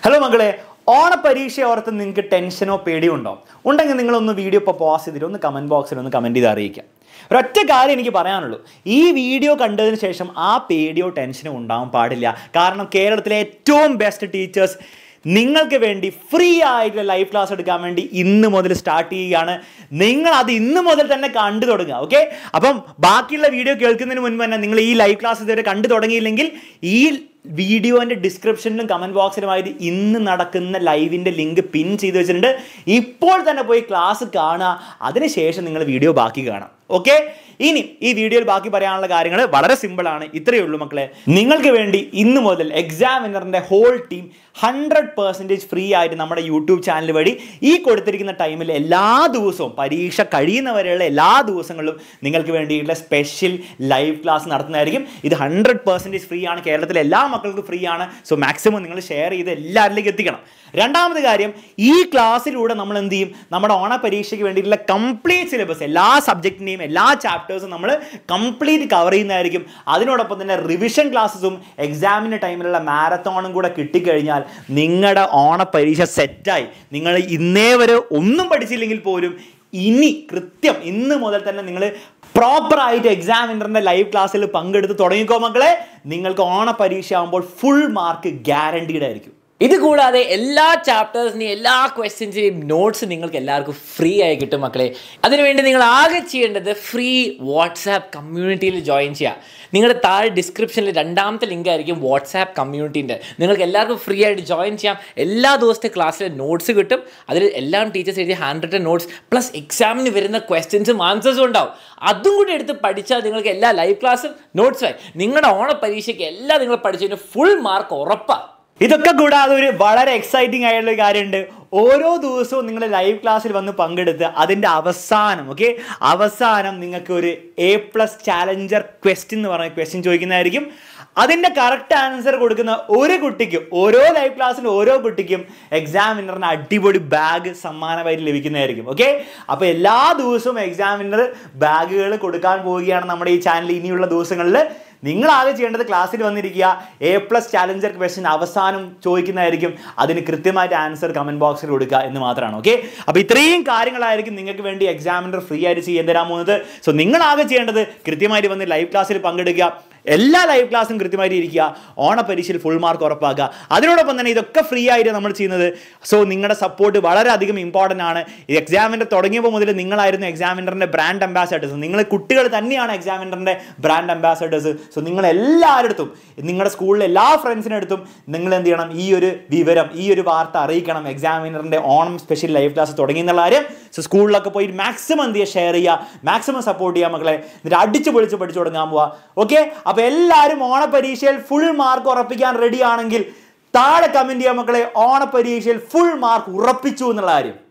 hello മകളെ ഓണപരീക്ഷ ഓർത്ത് നിങ്ങൾക്ക് ടെൻഷനോ പേടിയോ ഉണ്ടോ ഉണ്ടെങ്കിൽ നിങ്ങളൊന്ന് വീഡിയോ ഇപ്പോൾ പോസ് ചെയ്തിട്ട് ഒന്ന് കമൻറ്റ് ബോക്സിൽ ഒന്ന് കമൻറ്റ് ചെയ്ത് അറിയിക്കാം ഒരൊറ്റ കാര്യം എനിക്ക് പറയാനുള്ളൂ ഈ വീഡിയോ കണ്ടതിന് ശേഷം ആ പേടിയോ ടെൻഷനോ ഉണ്ടാവാൻ പാടില്ല കാരണം കേരളത്തിലെ ഏറ്റവും ബെസ്റ്റ് ടീച്ചേഴ്സ് നിങ്ങൾക്ക് വേണ്ടി ഫ്രീ ആയിട്ടുള്ള ലൈവ് ക്ലാസ് എടുക്കാൻ വേണ്ടി ഇന്ന് മുതൽ സ്റ്റാർട്ട് ചെയ്യുകയാണ് നിങ്ങൾ അത് ഇന്ന് മുതൽ തന്നെ കണ്ടു തുടങ്ങുക ഓക്കെ അപ്പം ബാക്കിയുള്ള വീഡിയോ കേൾക്കുന്നതിന് മുൻപ് തന്നെ നിങ്ങൾ ഈ ലൈവ് ക്ലാസ് ഇതുവരെ കണ്ടു തുടങ്ങിയില്ലെങ്കിൽ ഈ വീഡിയോൻ്റെ ഡിസ്ക്രിപ്ഷനിലും കമൻറ്റ് ബോക്സിലുമായിട്ട് ഇന്ന് നടക്കുന്ന ലൈവിൻ്റെ ലിങ്ക് പിൻ ചെയ്ത് വെച്ചിട്ടുണ്ട് ഇപ്പോൾ തന്നെ പോയി ക്ലാസ് കാണുക അതിനുശേഷം നിങ്ങൾ വീഡിയോ ബാക്കി കാണാം ഓക്കെ ഇനി ഈ വീഡിയോയിൽ ബാക്കി പറയാനുള്ള കാര്യങ്ങൾ വളരെ സിമ്പിളാണ് ഇത്രയേ ഉള്ളൂ മക്കളെ നിങ്ങൾക്ക് വേണ്ടി ഇന്ന് മുതൽ എക്സാമിനറിൻ്റെ whole team hundred percentage free ആയിട്ട് നമ്മുടെ യൂട്യൂബ് ചാനൽ വഴി ഈ കൊടുത്തിരിക്കുന്ന ടൈമിൽ എല്ലാ ദിവസവും പരീക്ഷ കഴിയുന്നവരെയുള്ള എല്ലാ ദിവസങ്ങളിലും നിങ്ങൾക്ക് വേണ്ടിയിട്ടുള്ള സ്പെഷ്യൽ ലൈവ് ക്ലാസ് നടത്തുന്നതായിരിക്കും ഇത് ഹൺഡ്രഡ് പെർസെൻറ്റേജ് ഫ്രീ ആണ് കേരളത്തിലെ എല്ലാ മക്കൾക്കും ഫ്രീ ആണ് സോ മാക്സിമം നിങ്ങൾ ഷെയർ ചെയ്ത് എല്ലാവരിലേക്ക് എത്തിക്കണം രണ്ടാമത് കാര്യം ഈ ക്ലാസ്സിലൂടെ നമ്മൾ എന്ത് ചെയ്യും നമ്മുടെ ഓണ പരീക്ഷയ്ക്ക് വേണ്ടിയിട്ടുള്ള കംപ്ലീറ്റ് സിലബസ് എല്ലാ സബ്ജക്റ്റിൻ്റെയും എല്ലാ ചാപ്റ്റേഴ്സും നമ്മൾ കംപ്ലീറ്റ് കവർ ചെയ്യുന്നതായിരിക്കും അതിനോടൊപ്പം തന്നെ റിവിഷൻ ക്ലാസ്സസും എക്സാമിൻ്റെ ടൈമിലുള്ള മാരത്തോണും കൂടെ കിട്ടിക്കഴിഞ്ഞാൽ നിങ്ങളുടെ ഓണ പരീക്ഷ സെറ്റായി നിങ്ങൾ ഇന്നേ വരെ ഒന്നും പഠിച്ചില്ലെങ്കിൽ പോലും ഇനി കൃത്യം ഇന്ന് മുതൽ തന്നെ നിങ്ങൾ പ്രോപ്പറായിട്ട് എക്സാമിനറിൻ്റെ ലൈവ് ക്ലാസ്സിൽ പങ്കെടുത്ത് തുടങ്ങിക്കോ മക്കളെ നിങ്ങൾക്ക് ഓണ പരീക്ഷ ആകുമ്പോൾ ഫുൾ മാർക്ക് ഗ്യാരണ്ടീഡ് ആയിരിക്കും ഇത് കൂടാതെ എല്ലാ ചാപ്റ്റേഴ്സിനെയും എല്ലാ ക്വസ്റ്റ്യൻസിനെയും നോട്ട്സ് നിങ്ങൾക്ക് എല്ലാവർക്കും ഫ്രീ ആയി കിട്ടും മക്കളെ അതിനുവേണ്ടി നിങ്ങൾ ആകെ ചെയ്യേണ്ടത് ഫ്രീ വാട്സാപ്പ് കമ്മ്യൂണിറ്റിയിൽ ജോയിൻ ചെയ്യുക നിങ്ങളുടെ താഴെ ഡിസ്ക്രിപ്ഷനിൽ രണ്ടാമത്തെ ലിങ്ക് ആയിരിക്കും വാട്സാപ്പ് കമ്മ്യൂണിറ്റീൻ്റെ നിങ്ങൾക്ക് എല്ലാവർക്കും ഫ്രീ ആയിട്ട് ജോയിൻ ചെയ്യാം എല്ലാ ദിവസത്തെ ക്ലാസ്സിലെ നോട്ട്സ് കിട്ടും അതിൽ എല്ലാം ടീച്ചേഴ്സ് എഴുതിയ ഹാൻഡ് റിട്ടൺ നോട്ട്സ് പ്ലസ് എക്സാമിന് വരുന്ന ക്വസ്റ്റ്യൻസും ആൻസേഴ്സും ഉണ്ടാവും അതും കൂടി എടുത്ത് പഠിച്ചാൽ നിങ്ങൾക്ക് എല്ലാ ലൈവ് ക്ലാസ്സും നോട്ട്സായി നിങ്ങളുടെ ഓണ പരീക്ഷയ്ക്ക് എല്ലാം നിങ്ങൾ പഠിച്ചതിന് ഫുൾ മാർക്ക് ഉറപ്പാണ് ഇതൊക്കെ കൂടാതെ ഒരു വളരെ എക്സൈറ്റിംഗ് ആയിട്ടുള്ള ഒരു കാര്യമുണ്ട് ഓരോ ദിവസവും നിങ്ങൾ ലൈവ് ക്ലാസ്സിൽ വന്ന് പങ്കെടുത്ത് അതിൻ്റെ അവസാനം ഓക്കെ അവസാനം നിങ്ങൾക്ക് ഒരു എ പ്ലസ് ചാലഞ്ചർ ക്വസ്റ്റ്യൻ എന്ന് പറഞ്ഞ ക്വസ്റ്റ്യൻ ചോദിക്കുന്നതായിരിക്കും അതിൻ്റെ കറക്റ്റ് ആൻസർ കൊടുക്കുന്ന ഒരു കുട്ടിക്കും ഓരോ ലൈവ് ക്ലാസ്സിൽ ഓരോ കുട്ടിക്കും എക്സാമിനറിന് അടിപൊളി ബാഗ് സമ്മാനമായിട്ട് ലഭിക്കുന്നതായിരിക്കും ഓക്കെ അപ്പോൾ എല്ലാ ദിവസവും എക്സാമിനർ ബാഗുകൾ കൊടുക്കാൻ പോവുകയാണ് നമ്മുടെ ഈ ചാനൽ ഇനിയുള്ള ദിവസങ്ങളിൽ നിങ്ങൾ ആകെ ചെയ്യേണ്ടത് ക്ലാസ്സിൽ വന്നിരിക്കുക എ പ്ലസ് ചാലഞ്ചർ ക്വസ്റ്റ്യൻ അവസാനം ചോദിക്കുന്നതായിരിക്കും അതിന് കൃത്യമായിട്ട് ആൻസർ കമൻറ്റ് ബോക്സിൽ കൊടുക്കുക എന്ന് മാത്രമാണ് ഓക്കെ അപ്പോൾ ഇത്രയും കാര്യങ്ങളായിരിക്കും നിങ്ങൾക്ക് വേണ്ടി എക്സാമിനർ ഫ്രീ ആയിട്ട് ചെയ്യാൻ തരാൻ പോകുന്നത് സോ നിങ്ങൾ ആകെ ചെയ്യേണ്ടത് കൃത്യമായിട്ട് വന്ന് ലൈവ് ക്ലാസ്സിൽ പങ്കെടുക്കുക എല്ലാ ലൈവ് ക്ലാസ്സും കൃത്യമായിട്ട് ഇരിക്കുക ഓണ പരീക്ഷയിൽ ഫുൾ മാർക്ക് ഉറപ്പാക്കുക അതിനോടൊപ്പം തന്നെ ഇതൊക്കെ ഫ്രീ ആയിട്ട് നമ്മൾ ചെയ്യുന്നത് സോ നിങ്ങളുടെ സപ്പോർട്ട് വളരെയധികം ഇമ്പോർട്ടൻ്റ് ആണ് ഈ എക്സാമിൻ്റെ തുടങ്ങിയപ്പോൾ മുതൽ നിങ്ങളായിരുന്നു എക്സാമിനറിൻ്റെ ബ്രാൻഡ് അംബാസഡേഴ്സ് നിങ്ങൾ കുട്ടികൾ തന്നെയാണ് എക്സാമിനറിൻ്റെ ബ്രാൻഡ് അംബാസഡേഴ്സ് സോ നിങ്ങൾ എല്ലാവരുടെ നിങ്ങളുടെ സ്കൂളിലെ എല്ലാ ഫ്രണ്ട്സിൻ്റെ അടുത്തും നിങ്ങൾ എന്ത് ചെയ്യണം ഈ ഒരു വിവരം ഈ ഒരു വാർത്ത അറിയിക്കണം എക്സാമിനറിൻ്റെ ഓണം സ്പെഷ്യൽ ലൈവ് ക്ലാസ് തുടങ്ങി എന്നുള്ള കാര്യം സോ സ്കൂളിലൊക്കെ പോയി മാക്സിമം എന്ത് ചെയ്യുക ഷെയർ ചെയ്യുക മാക്സിമം സപ്പോർട്ട് ചെയ്യുക മക്കളെ എന്നിട്ട് അടിച്ച് പൊളിച്ച് പഠിച്ചു തുടങ്ങാൻ പോവുക ഓക്കെ അപ്പോൾ എല്ലാവരും ഓണപരീക്ഷയിൽ ഫുൾ മാർക്ക് ഉറപ്പിക്കാൻ റെഡി ആണെങ്കിൽ താഴെ കമൻറ്റ് ചെയ്യാം മക്കളെ ഓണപരീക്ഷയിൽ ഫുൾ മാർക്ക് ഉറപ്പിച്ചു എന്നുള്ള കാര്യം